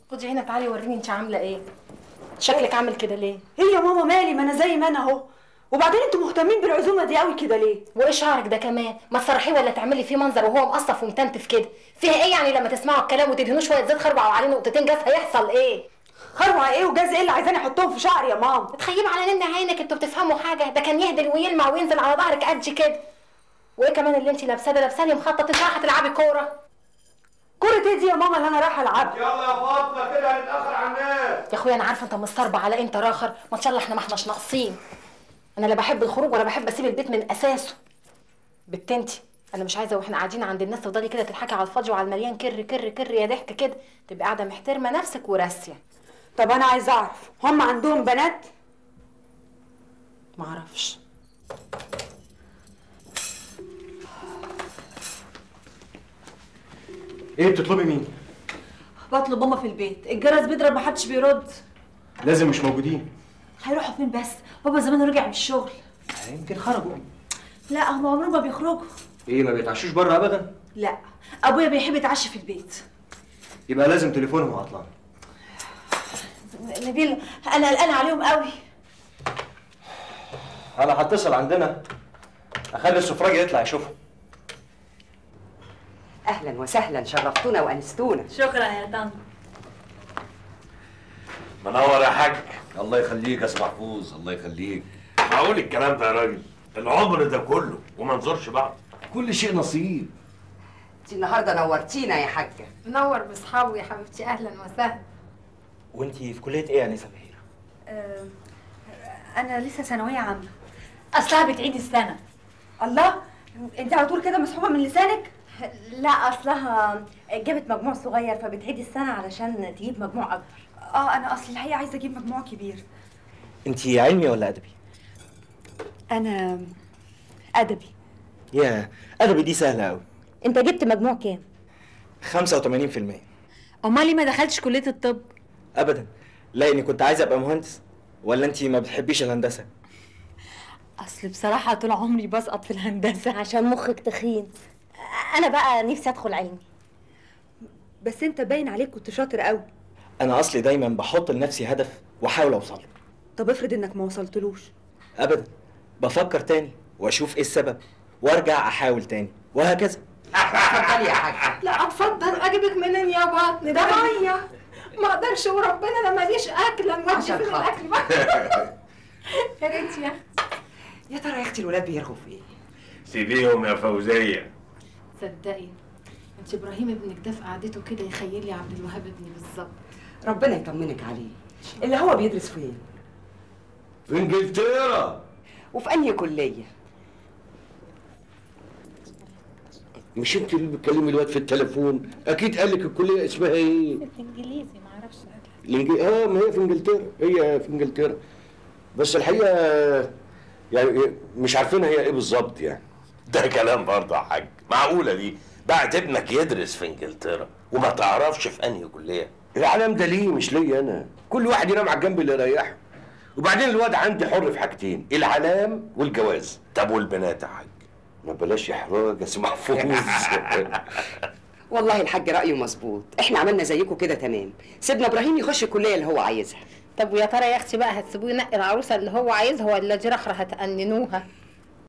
خدي هنا تعالي وريني انت عامله ايه شكلك عامل كده ليه هي يا ماما مالي ما انا زي ما انا اهو وبعدين انتوا مهتمين بالعزومه دي قوي كده ليه وايه شعرك ده كمان ما تصرحيه ولا تعملي فيه منظر وهو مقصف ومتنتف كده فيها ايه يعني لما تسمعوا الكلام وتدهنوه شويه زيت خربعوا عليه نقطتين جاز هيحصل ايه خروع ايه وجاز ايه اللي عايزاني احطهم في شعري يا ماما تخيب على نن عينك انتوا بتفهموا حاجه ده كان يهدل ويلمع وينزل على ظهرك قد كده وايه كمان اللي انت لابساه ده لابساه لي مخطط انت رايحه تلعبي كوره كرة ايه دي يا ماما اللي انا رايحه العبها يلا يا فاطمه كده هنتاخر على الناس يا اخويا انا عارفه انت مستربع على انت راخر ما ان شاء الله احنا ما احناش ناقصين انا لا بحب الخروج ولا بحب اسيب البيت من اساسه بنتي انا مش عايزه واحنا قاعدين عند الناس تفضلي كده تضحكي على الفاضي وعلى المليان كر كر كر يا ضحك كده تبقى قاعده محترمه نفسك وراسيه طب انا عايزه اعرف هم عندهم بنات ما اعرفش ايه بتطلبي مين؟ بطلب ماما في البيت الجرس بيضرب محدش بيرد لازم مش موجودين هيروحوا فين بس بابا زمان رجع من الشغل يمكن خرجوا لا هم عمرهم ما بيخرجوا ايه ما بيتعشوش بره ابدا؟ لا ابويا بيحب يتعشى في البيت يبقى لازم تليفونهم عطلان نبيل انا قلقانه عليهم قوي انا هتصل عندنا اخلي السفراجي يطلع يشوفهم اهلا وسهلا شرفتونا وانستونا شكرا يا طنط منور يا حاج الله يخليك يا سي محفوظ الله يخليك معقول الكلام ده يا راجل العمر ده كله وما نزورش بعض كل شيء نصيب انت النهارده نورتينا يا حاجه منور باصحابه يا حبيبتي اهلا وسهلا وانتي في كليه ايه يا نسا بهير؟ انا لسه ثانويه عامه اصلها بتعيد السنه الله انت على طول كده مسحوبه من لسانك لا اصلها جابت مجموع صغير فبتعيد السنه علشان تجيب مجموع اكبر اه انا اصل الحقيقه عايزه اجيب مجموع كبير انتي علمي ولا ادبي؟ انا ادبي يا ادبي دي سهله قوي انت جبت مجموع كام 85% امال ليه ما دخلتش كليه الطب ابدا لا اني كنت عايز ابقى مهندس ولا انتي ما بتحبيش الهندسه؟ اصل بصراحه طول عمري بسقط في الهندسه عشان مخك تخين انا بقى نفسي ادخل علمي بس انت باين عليك كنت شاطر قوي انا اصلي دايما بحط لنفسي هدف واحاول اوصله طب افرض انك ما وصلتلوش ابدا بفكر تاني واشوف ايه السبب وارجع احاول تاني وهكذا اتفضلي يا حاجه لا اتفضل اجيبك منين يا بطن ده ميه ما اقدرش وربنا انا ماليش اكل نودي عشان فين خاطر. الاكل بقى يا ريت يا يا ترى يا اختي الولاد بيرغوا في ايه سيبيهم يا فوزيه تصدقي انت ابراهيم ابنك ده في قعدته كده يخيل لي عبد الوهاب ابني بالظبط ربنا يطمنك عليه اللي هو بيدرس فين في انجلترا وفي انهي كليه مش انت اللي بتكلمي الواد في التليفون اكيد قال لك الكليه اسمها ايه انجليزي ما اعرفش الانجليزي اه ما هي في انجلترا هي في انجلترا بس الحقيقه يعني مش عارفين هي ايه بالظبط يعني ده كلام برضه يا حاج معقوله دي بعت ابنك يدرس في انجلترا وما تعرفش في انهي كليه العالم ده ليه مش ليا انا كل واحد ينام على الجنب اللي يريحه وبعدين الواد عندي حر في حاجتين العلام والجواز طب والبنات يا حاج ما بلاش احراج يا سي محفوظ والله الحاج رايه مظبوط احنا عملنا زيكم كده تمام سيبنا ابراهيم يخش الكليه اللي هو عايزها طب ويا ترى يا اختي بقى هتسيبوه ينقي العروسه اللي هو عايزها ولا دي رخره هتأننوها